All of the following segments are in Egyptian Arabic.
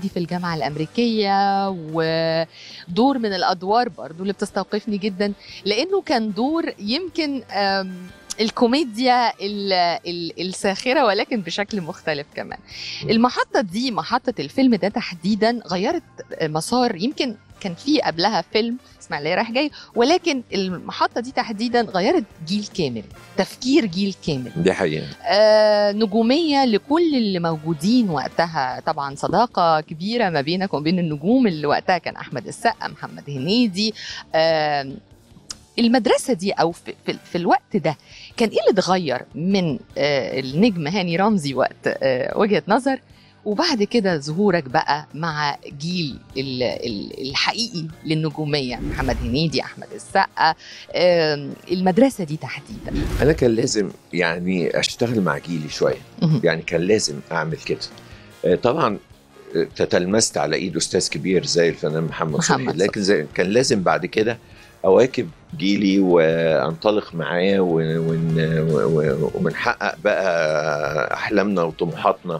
صعيدي في الجامعه الامريكيه ودور من الادوار برضو اللي بتستوقفني جدا لانه كان دور يمكن آم، الكوميديا ال- ال- الساخره ولكن بشكل مختلف كمان المحطه دي محطه الفيلم ده تحديدا غيرت مسار يمكن كان في قبلها فيلم اسماعيليه رايح جاي ولكن المحطه دي تحديدا غيرت جيل كامل تفكير جيل كامل دي حقيقه آه، نجوميه لكل اللي موجودين وقتها طبعا صداقه كبيره ما بينك وبين النجوم اللي وقتها كان احمد السقا محمد هنيدي آه، المدرسه دي او في, في, في الوقت ده كان ايه اللي اتغير من آه، النجم هاني رمزي وقت آه، وجهه نظر وبعد كده ظهورك بقى مع جيل ال- ال- الحقيقي للنجوميه محمد هنيدي احمد السقا آم، المدرسه دي تحديدا انا كان لازم يعني اشتغل مع جيلي شويه مهم. يعني كان لازم اعمل كده آه، طبعا آه، تتلمست على ايد استاذ كبير زي الفنان محمد صبحي محمد لكن زي كان لازم بعد كده اواكب جيلي وانطلق معاه ون- ون- و- ونحقق بقى احلامنا وطموحاتنا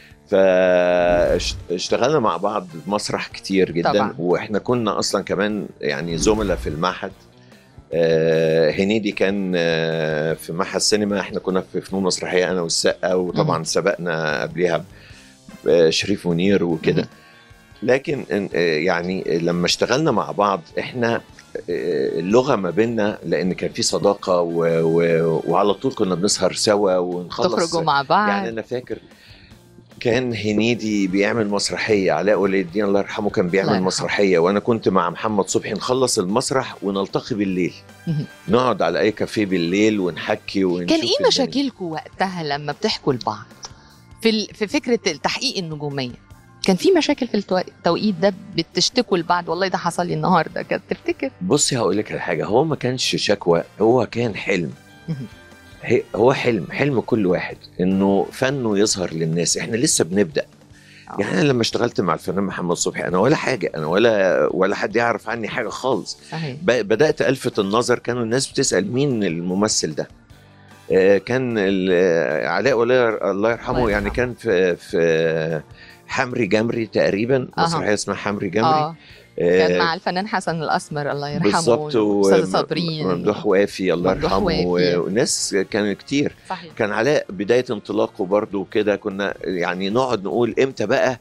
فاشتغلنا مع بعض مسرح كتير جدا طبعاً. واحنا كنا اصلا كمان يعني زملاء في المعهد آه، هنيدي كان آه، في معهد السينما احنا كنا في فنون مسرحيه انا والسقا وطبعا مم. سبقنا قبلها آه، شريف منير وكده مم. لكن آه، يعني لما اشتغلنا مع بعض احنا آه، اللغه ما بيننا لان كان في صداقه و... و... وعلى طول كنا بنسهر سوا ونخلص تخرجوا مع بعض يعني انا فاكر كان هنيدي بيعمل مسرحيه علاء ولي الدين الله يرحمه كان الله بيعمل يرحمه. مسرحيه وانا كنت مع محمد صبحي نخلص المسرح ونلتقي بالليل مهم. نقعد على اي كافيه بالليل ونحكي ونشوف كان ايه الدنيا. مشاكلكم وقتها لما بتحكوا لبعض في ال... في فكره تحقيق النجوميه كان في مشاكل في التو- التوقيت ده بتشتكوا لبعض والله ده حصل لي النهارده كانت تفتكر بصي هقول لك على حاجه هو ما كانش شكوى هو كان حلم مهم. هي- هو حلم حلم كل واحد انه فنه يظهر للناس احنا لسه بنبدا آه. يعني انا لما اشتغلت مع الفنان محمد صبحي انا ولا حاجه انا ولا ولا حد يعرف عني حاجه خالص صحيح ب- بدات الفت النظر كانوا الناس بتسال مين الممثل ده آه، كان ال- آه، علاء ولي الله الله يرحمه يعني يرحمه. كان في في حمري جمري تقريبا أها. مسرحيه اسمها حمري جمري اه آه، كان مع الفنان حسن الاسمر الله يرحمه بالظبط واستاذ صابرين ممدوح وافي الله ممدوح يرحمه وافي. و- وناس كانوا كتير صحيح كان علاء بدايه انطلاقه برضه وكده كنا يعني نقعد نقول امتى بقى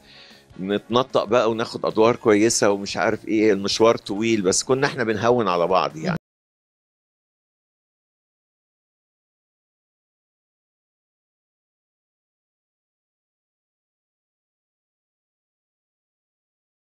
نتنطق بقى وناخد ادوار كويسه ومش عارف ايه المشوار طويل بس كنا احنا بنهون على بعض يعني